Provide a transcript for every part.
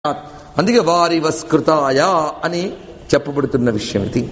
అందుకే వారి వస్కృతాయ అని చెప్పబడుతున్న విషయం ఇది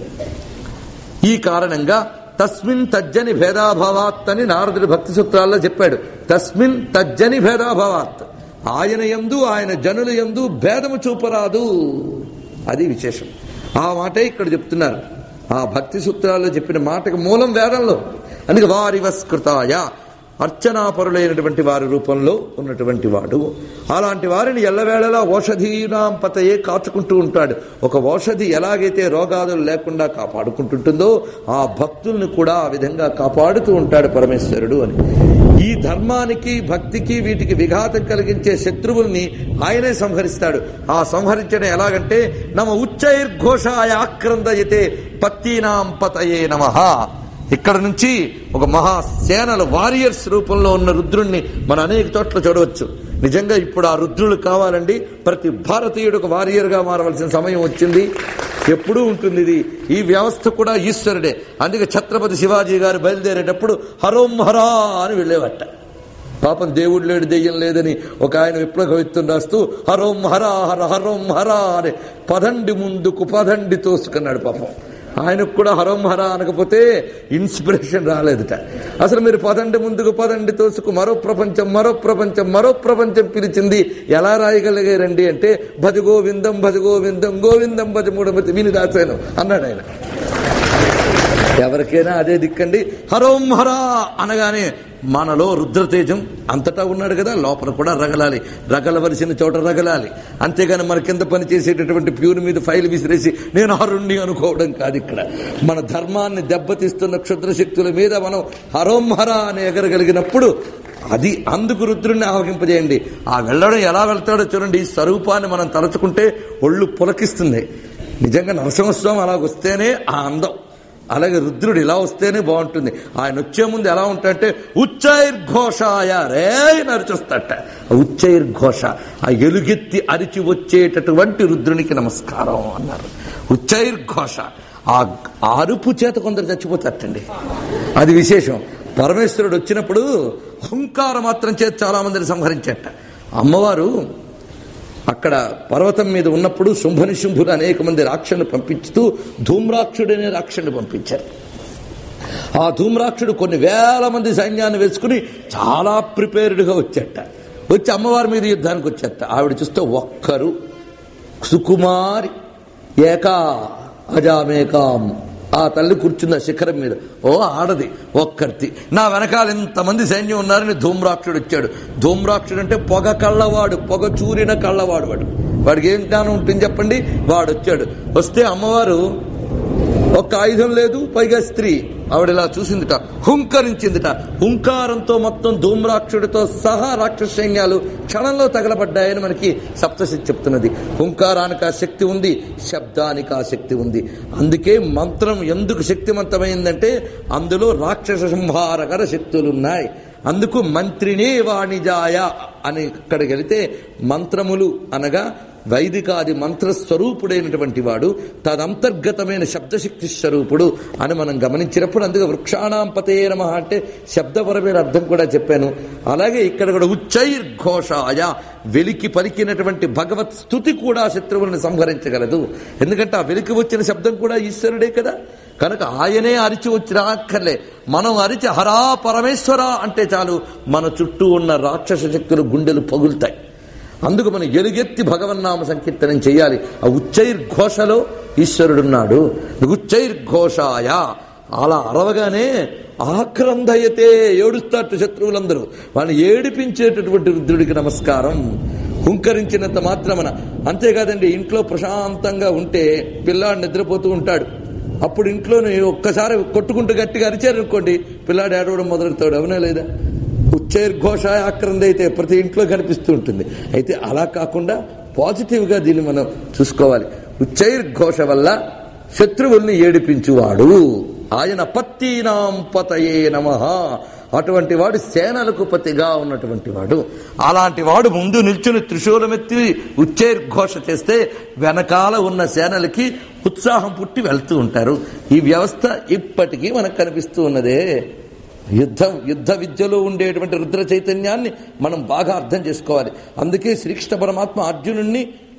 ఈ కారణంగా తస్మిన్ తజ్జని భేదాభావాత్ అని నారదుడు భక్తి సూత్రాల్లో చెప్పాడు తస్మిన్ తజ్జని భేదాభావాత్ ఆయన ఎందు ఆయన జనుల ఎందు భేదము చూపరాదు అది విశేషం ఆ మాటే ఇక్కడ చెప్తున్నారు ఆ భక్తి సూత్రాల్లో చెప్పిన మాటకు మూలం వేదంలో అందుకే వారి వస్కృతాయ అర్చనాపరులైనటువంటి వారి రూపంలో ఉన్నటువంటి వాడు అలాంటి వారిని ఎల్లవేళలా ఓషధీనాం పతయే కాచుకుంటూ ఉంటాడు ఒక ఓషధి ఎలాగైతే రోగాదులు లేకుండా కాపాడుకుంటుంటుందో ఆ భక్తుల్ని కూడా ఆ విధంగా కాపాడుతూ ఉంటాడు పరమేశ్వరుడు అని ఈ ధర్మానికి భక్తికి వీటికి విఘాతం కలిగించే శత్రువుల్ని ఆయనే సంహరిస్తాడు ఆ సంహరించడం ఎలాగంటే నమ ఉచ్చైర్ఘోషాయ ఆక్రందయతే పత్తీనాం పతయే నమః ఇక్కడ నుంచి ఒక మహాసేనల వారియర్స్ రూపంలో ఉన్న రుద్రుణ్ణి మనం అనేక చోట్ల చూడవచ్చు నిజంగా ఇప్పుడు ఆ రుద్రులు కావాలండి ప్రతి భారతీయుడు ఒక వారియర్ గా మారవలసిన సమయం వచ్చింది ఎప్పుడూ ఉంటుంది ఇది ఈ వ్యవస్థ కూడా ఈశ్వరుడే అందుకే ఛత్రపతి శివాజీ గారు బయలుదేరేటప్పుడు హరోం హరా అని వెళ్ళేవట పాపం దేవుడు లేడు దెయ్యం లేదని ఒక ఆయన విప్లవత్వం రాస్తూ హరోం హరా హర హరోం హరా అని పదండి ముందుకు పదండి తోసుకున్నాడు పాపం ఆయనకు కూడా హరం హర అనకపోతే ఇన్స్పిరేషన్ రాలేదుట అసలు మీరు పదండి ముందుకు పదండి తోసుకు మరో ప్రపంచం మరో ప్రపంచం మరో ప్రపంచం పిలిచింది ఎలా రాయగలిగారండి అంటే భజ గోవిందం భజ గోవిందం గోవిందం భజ మూడమతి విని దాచాను అన్నాడు ఆయన ఎవరికైనా అదే దిక్కండి హరోం హరా అనగానే మనలో రుద్రతేజం అంతటా ఉన్నాడు కదా లోపల కూడా రగలాలి రగలవలసిన చోట రగలాలి అంతేగాని మన కింద పని చేసేటటువంటి ప్యూర్ మీద ఫైల్ విసిరేసి నేను హరుణ్ణి అనుకోవడం కాదు ఇక్కడ మన ధర్మాన్ని దెబ్బతీస్తున్న క్షుద్ర శక్తుల మీద మనం హరోం హరా అని ఎగరగలిగినప్పుడు అది అందుకు రుద్రుణ్ణి ఆవహింపజేయండి ఆ వెళ్ళడం ఎలా వెళ్తాడో చూడండి ఈ స్వరూపాన్ని మనం తలుచుకుంటే ఒళ్ళు పులకిస్తుంది నిజంగా నరసింహస్వామి అలాగొస్తేనే ఆ అందం అలాగే రుద్రుడు ఇలా వస్తేనే బాగుంటుంది ఆయన వచ్చే ముందు ఎలా ఉంటాడంటే ఉచ్చైర్ఘోషాయ రే నరిచొస్తాట ఉచ్చైర్ఘోష ఆ ఎలుగెత్తి అరిచి వచ్చేటటువంటి రుద్రునికి నమస్కారం అన్నారు ఉచ్చైర్ఘోష ఆ ఆ అరుపు చేత కొందరు చచ్చిపోతారటండి అది విశేషం పరమేశ్వరుడు వచ్చినప్పుడు హుంకార మాత్రం చేత చాలా మందిని సంహరించట అమ్మవారు అక్కడ పర్వతం మీద ఉన్నప్పుడు శుంభని శుంభులు అనేక మంది రాక్షను పంపించుతూ ధూమ్రాక్షుడు అనే రాక్షుని పంపించారు ఆ ధూమ్రాక్షుడు కొన్ని వేల మంది సైన్యాన్ని వేసుకుని చాలా ప్రిపేర్డ్గా వచ్చేట వచ్చి అమ్మవారి మీద యుద్ధానికి వచ్చేట ఆవిడ చూస్తే ఒక్కరు సుకుమారి ఏకా అజామేకాం ఆ తల్లి కూర్చుంది ఆ శిఖరం మీద ఓ ఆడది ఒక్కర్తి నా వెనకాల ఇంతమంది సైన్యం ఉన్నారని ధూమ్రాక్షుడు వచ్చాడు ధూమ్రాక్షుడు అంటే పొగ కళ్ళవాడు పొగ చూరిన కళ్ళవాడు వాడు వాడికి ఏం జ్ఞానం ఉంటుంది చెప్పండి వాడు వచ్చాడు వస్తే అమ్మవారు ఒక్క ఆయుధం లేదు పైగా స్త్రీ ఆవిడ ఇలా చూసిందిట హుంకరించిందిట హుంకారంతో మొత్తం ధూమ్రాక్షుడితో సహా రాక్షస సైన్యాలు క్షణంలో తగలబడ్డాయని మనకి సప్తశక్తి చెప్తున్నది హుంకారానికి ఆ శక్తి ఉంది శబ్దానికి ఆ శక్తి ఉంది అందుకే మంత్రం ఎందుకు శక్తివంతమైందంటే అందులో రాక్షస సంహారకర శక్తులున్నాయి అందుకు మంత్రినే వాణిజాయ అని ఇక్కడికి వెళితే మంత్రములు అనగా వైదికాది మంత్రస్వరూపుడైనటువంటి వాడు తదంతర్గతమైన శబ్దశక్తి స్వరూపుడు అని మనం గమనించినప్పుడు అందుకే వృక్షాణం పతే నమ అంటే శబ్దపరమైన అర్థం కూడా చెప్పాను అలాగే ఇక్కడ కూడా ఉచ్చైర్ఘోషాయ వెలికి పలికినటువంటి భగవత్ స్థుతి కూడా శత్రువులను సంహరించగలదు ఎందుకంటే ఆ వెలికి వచ్చిన శబ్దం కూడా ఈశ్వరుడే కదా కనుక ఆయనే అరిచి వచ్చి రాక్కర్లే మనం అరిచి హరా పరమేశ్వర అంటే చాలు మన చుట్టూ ఉన్న రాక్షస శక్తులు గుండెలు పగులుతాయి అందుకు మనం ఎలుగెత్తి భగవన్నామ సంకీర్తనం చేయాలి ఆ ఉచ్చైర్ఘోషలో ఈశ్వరుడున్నాడు ఉచ్చైర్ఘోషాయ అలా అరవగానే ఆక్రందయతే ఏడుస్తారట శత్రువులందరూ వాళ్ళని ఏడిపించేటటువంటి రుద్రుడికి నమస్కారం హుంకరించినంత మాత్రమన అంతేకాదండి ఇంట్లో ప్రశాంతంగా ఉంటే పిల్లాడు నిద్రపోతూ ఉంటాడు అప్పుడు ఇంట్లోనే ఒక్కసారి కొట్టుకుంటూ గట్టిగా అరిచారనుకోండి పిల్లాడు ఏడవడం మొదలెడతాడు అవునా లేదా ఉచ్చైర్ఘోష ఆక్రంద అయితే ప్రతి ఇంట్లో కనిపిస్తూ ఉంటుంది అయితే అలా కాకుండా పాజిటివ్గా దీన్ని మనం చూసుకోవాలి ఉచ్చైర్ఘోష వల్ల శత్రువుల్ని ఏడిపించువాడు ఆయన పత్తీనాం పతయే నమ అటువంటి వాడు సేనలకు పతిగా ఉన్నటువంటి వాడు అలాంటి వాడు ముందు నిల్చుని త్రిశూలమెత్తి ఉచ్చైర్ఘోష చేస్తే వెనకాల ఉన్న సేనలకి ఉత్సాహం పుట్టి వెళ్తూ ఉంటారు ఈ వ్యవస్థ ఇప్పటికీ మనకు కనిపిస్తూ ఉన్నదే యుద్ధం యుద్ధ విద్యలో ఉండేటువంటి రుద్ర చైతన్యాన్ని మనం బాగా అర్థం చేసుకోవాలి అందుకే శ్రీకృష్ణ పరమాత్మ అర్జునుణ్ణి